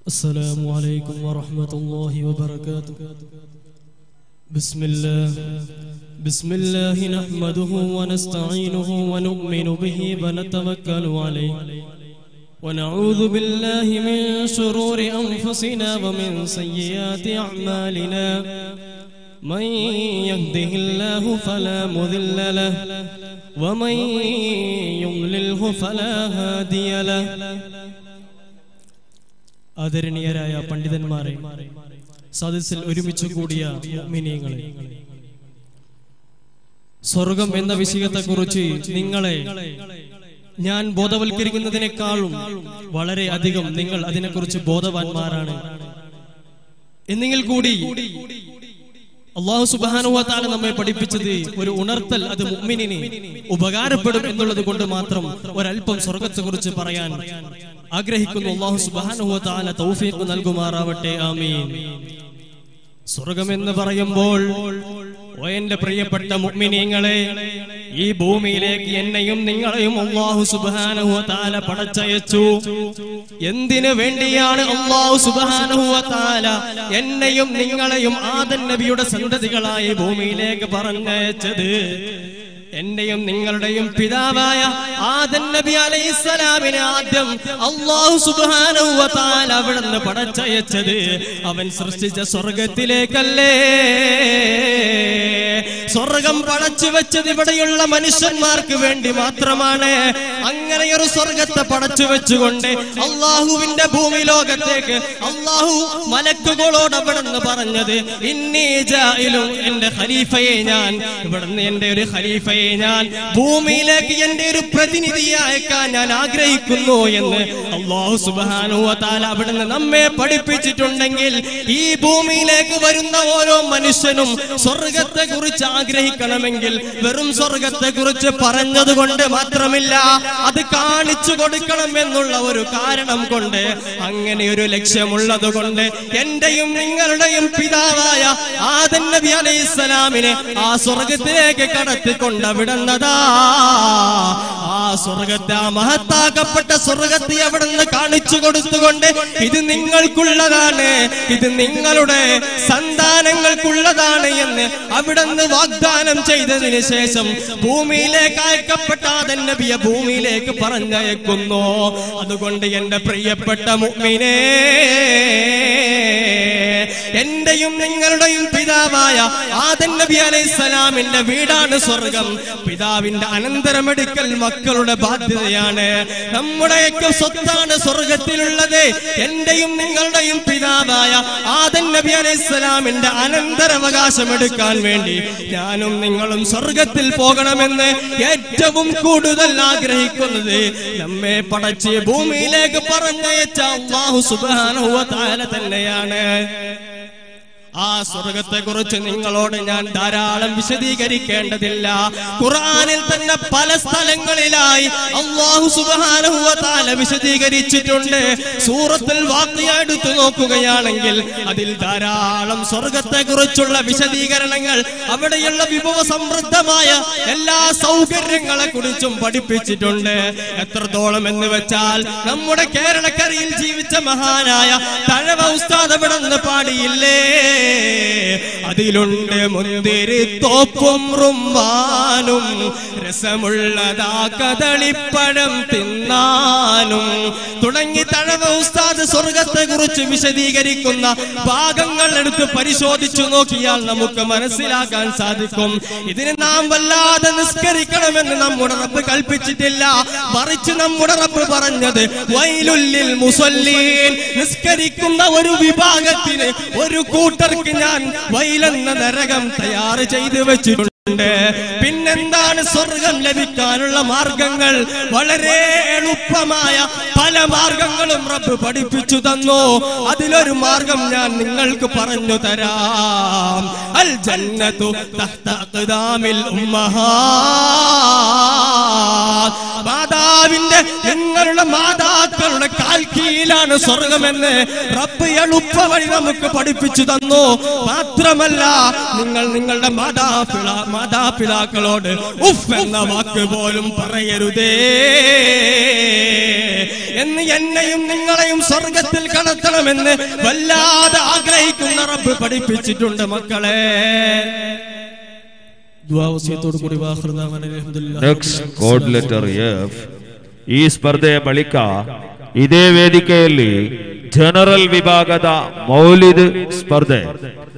السلام عليكم ورحمة الله وبركاته بسم الله بسم الله نحمده ونستعينه ونؤمن به ونتوكل عليه ونعوذ بالله من شرور أنفسنا ومن سيئات أعمالنا من يهده الله فلا مذل له ومن يضلله فلا هادي له ആദരണീയരായ പണ്ഡിതന്മാരെ സദസ്സിൽ ഒരുമിച്ച് കൂടിയ മുഅ്മിനീങ്ങളെ സ്വർഗം എന്ന വിഷയത്തെക്കുറിച്ച് നിങ്ങളെ ഞാൻ ബോധവൽക്കരിക്കുന്നതിനേക്കാളും വളരെ അധികം നിങ്ങൾ അതിനെക്കുറിച്ച് ബോധവാന്മാരാണ് എന്നെങ്കിൽ കൂടി അള്ളാഹു സുബാനുവാത്താണ് നമ്മെ പഠിപ്പിച്ചത് ഒരു ഉണർത്തൽ അത് മുഅ്മിനിന് ഉപകാരപ്പെടും എന്നുള്ളത് കൊണ്ട് മാത്രം ഒരല്പം സ്വർഗത്തെ കുറിച്ച് പറയാൻ ആഗ്രഹിക്കുന്നു അള്ളാഹു സുബാനുവത്താല തൗഫീഖ് നൽകുമാറാവട്ടെ ആമീൻ സ്വർഗം എന്ന് പറയുമ്പോൾ ഓ എന്റെ പ്രിയപ്പെട്ട മുഅ്മിനീങ്ങളെ ഈ ഭൂമിയിലേക്ക് എന്നെയും നിങ്ങളെയും അള്ളാഹു സുബാനുവത്താല പടച്ചയച്ചു എന്തിനു വേണ്ടിയാണ് അള്ളാഹു സുബാനുവത്താല എന്നെയും നിങ്ങളെയും ആദൻ നബിയുടെ സന്തതികളായി ഭൂമിയിലേക്ക് പറഞ്ഞയച്ചത് എന്റെയും നിങ്ങളുടെയും പിതാവായ ആദൻ നബി അലൈഹിസ്സലാമിനെ ആദ്യം അള്ളാഹു സുബ്ഹാനഹു വ തആല അവിടുന്ന് പടച്ചയച്ചത് അവൻ സൃഷ്ടിച്ച സ്വർഗത്തിലേക്കല്ലേ സ്വർഗം പടച്ചു വെച്ചത് ഇവിടെയുള്ള മനുഷ്യന്മാർക്ക് വേണ്ടി മാത്രമാണ് അങ്ങനെ ഒരു സ്വർഗത്തെ പടച്ചു വെച്ചുകൊണ്ട് അള്ളാഹുവിന്റെ ഭൂമി ലോകത്തേക്ക് അള്ളാഹു മലക്കുകളോട് അവിടുന്ന് പറഞ്ഞത് ഇന്നീ ജായിലും എന്റെ ഖലീഫയെ ഞാൻ ഇവിടുന്ന് എന്റെ ഒരു ഖലീഫയെ ഞാൻ ഭൂമിയിലേക്ക് എന്റെ ഒരു പ്രതിനിധിയെ അയക്കാൻ ഞാൻ ആഗ്രഹിക്കുന്നു എന്ന് അള്ളാഹു സുബാനു താല അവിടുന്ന് നമ്മെ പഠിപ്പിച്ചിട്ടുണ്ടെങ്കിൽ ഈ ഭൂമിയിലേക്ക് വരുന്ന ഓരോ മനുഷ്യനും സ്വർഗത്തെ കുറിച്ച് ആഗ്രഹിക്കണമെങ്കിൽ വെറും സ്വർഗത്തെ കുറിച്ച് പറഞ്ഞത് കൊണ്ട് മാത്രമില്ല അത് കാണിച്ചു കൊടുക്കണം എന്നുള്ള ഒരു കാരണം കൊണ്ട് അങ്ങനെ ഒരു ലക്ഷ്യമുള്ളത് കൊണ്ട് എന്റെയും നിങ്ങളുടെയും പിതാവായ ആദൻ നബി അലൈഹി സ്വലാമിനെ ആ സ്വർഗത്തിലേക്ക് കടത്തിക്കൊണ്ട് വിടുന്നതാ ആ സ്വർഗത്തെ ആ മഹത്താക്കപ്പെട്ട സ്വർഗത്തെ അവിടുന്ന് കാണിച്ചു കൊടുത്തുകൊണ്ട് ഇത് നിങ്ങൾക്കുള്ളതാണ് ഇത് നിങ്ങളുടെ സന്താനങ്ങൾക്കുള്ളതാണ് എന്ന് അവിടുന്ന് വാഗ്ദാനം ചെയ്തതിന് ശേഷം ഭൂമിയിലേക്ക് അയക്കപ്പെട്ട ആദൻ നബിയെ ഭൂമിയിലേക്ക് പറഞ്ഞയക്കുന്നു അതുകൊണ്ട് എന്റെ പ്രിയപ്പെട്ട മുഅ്മിനേ എന്റെയും നിങ്ങളുടെയും പിതാവായ ആദൻ നബി അലൈഹിസ്സലാമിന്റെ വീടാണ് സ്വർഗം പിതാവിന്റെ അനന്തരമെടുക്കൽ മക്കളുടെ ബാധ്യതയാണ് നമ്മുടെയൊക്കെ സ്വത്താണ് സ്വർഗത്തിലുള്ളത് എന്റെയും നിങ്ങളുടെയും പിതാവായ ആദൻ നബി അലൈഹിസ്സലാമിന്റെ അനന്തരാവകാശം എടുക്കാൻ വേണ്ടി ഞാനും നിങ്ങളും സ്വർഗത്തിൽ പോകണമെന്ന് ഏറ്റവും കൂടുതൽ ആഗ്രഹിക്കുന്നത് നമ്മെ പടച്ച് ഭൂമിയിലേക്ക് പറഞ്ഞയച്ച അള്ളാഹു സുബ്ഹാനഹു വ തആല തന്നെയാണ് ആ സ്വർഗത്തെ കുറിച്ച് നിങ്ങളോട് ഞാൻ ധാരാളം വിശദീകരിക്കേണ്ടതില്ല ഖുർആനിൽ തന്നെ പല സ്ഥലങ്ങളിലായി അള്ളാഹു സുബ്ഹാനഹു വ തആല വിശദീകരിച്ചിട്ടുണ്ട് സൂറത്തുൽ വാഖിയ എടുത്തു നോക്കുകയാണെങ്കിൽ അതിൽ ധാരാളം സ്വർഗത്തെ കുറിച്ചുള്ള വിശദീകരണങ്ങൾ അവിടെയുള്ള വിഭവ സമൃദ്ധമായ എല്ലാ സൗകര്യങ്ങളെ കുറിച്ചും പഠിപ്പിച്ചിട്ടുണ്ട് എത്രത്തോളം എന്ന് വെച്ചാൽ നമ്മുടെ കേരളക്കരയിൽ ജീവിച്ച മഹാനായ തഴവ ഉസ്താദ് അവിടെ നിന്ന് പാടിയില്ലേ അതിലുണ്ട് മുന്തിരി തോപ്പും റുമ്മാനും രസമുള്ളതാ കദളിപ്പഴം തിന്നാനും തുടങ്ങി തഴവ ഉസ്താദ് സ്വർഗത്തെ കുറിച്ച് വിശദീകരിക്കുന്ന ഭാഗങ്ങൾ എടുത്ത് പരിശോധിച്ചു നോക്കിയാൽ നമുക്ക് മനസ്സിലാക്കാൻ സാധിക്കും ഇതിന് നാം വല്ലാതെ നിസ്കരിക്കണമെന്ന് നമ്മുടെ റബ്ബ് കൽപ്പിച്ചിട്ടില്ല മറിച്ച് നമ്മുടെ റബ്ബ് പറഞ്ഞത് വൈലുല്ലിൽ മുസല്ലീൻ നിസ്കരിക്കുന്ന ഒരു വിഭാഗത്തിന് ഒരു കൂട്ടർക്ക് ഞാൻ വൈലെന്ന നരകം തയ്യാർ ചെയ്തു വെച്ചിട്ടുണ്ട് പിന്നെന്താണ് സ്വർഗം ലഭിക്കാനുള്ള മാർഗങ്ങൾ വളരെ എളുപ്പമായ പല മാർഗങ്ങളും റബ്ബ് പഠിപ്പിച്ചു തന്നു അതിലൊരു മാർഗം ഞാൻ നിങ്ങൾക്ക് പറഞ്ഞു തരാം അൽ ജന്നത്തു തഹ്ത അഖ്ദാമിൽ ഉമ്മഹാ മാതാവിന്റെ നിങ്ങളുടെ മാതാക്കളുടെ കാൽ കീഴിലാണ് സ്വർഗമെന്ന് റബ്ബ് എളുപ്പ വഴി നമുക്ക് പഠിപ്പിച്ചു തന്നു മാത്രമല്ല നിങ്ങൾ നിങ്ങളുടെ മാതാപിള മാതാപിതാക്കളോട് ഉഫ് എന്ന വാക്ക് പോലും പറയരുതേ എന്ന് എന്നെയും നിങ്ങളെയും സ്വർഗത്തിൽ കടത്തണമെന്ന് വല്ലാതെ ആഗ്രഹിക്കുന്ന റബ്ബ് പഠിപ്പിച്ചിട്ടുണ്ട് മക്കളെ ദ്വാവസ്യത്തോടു കൂടി വാഹൃദാമൻ അൽഹംദുലില്ലാഹ് ನೆಕ್ಸ್ಟ್ ಕೋಡ್ ಲೆಟರ್ ಎಫ್ ಈ ಸ್ಪರ್ಧೆಯ ಬಳಿಕ ಇದೇ ವೇದಿಕೆಯಲ್ಲಿ ಜನರಲ್ ವಿಭಾಗದ ಮೌಲಿದ್ ಸ್ಪರ್ಧೆ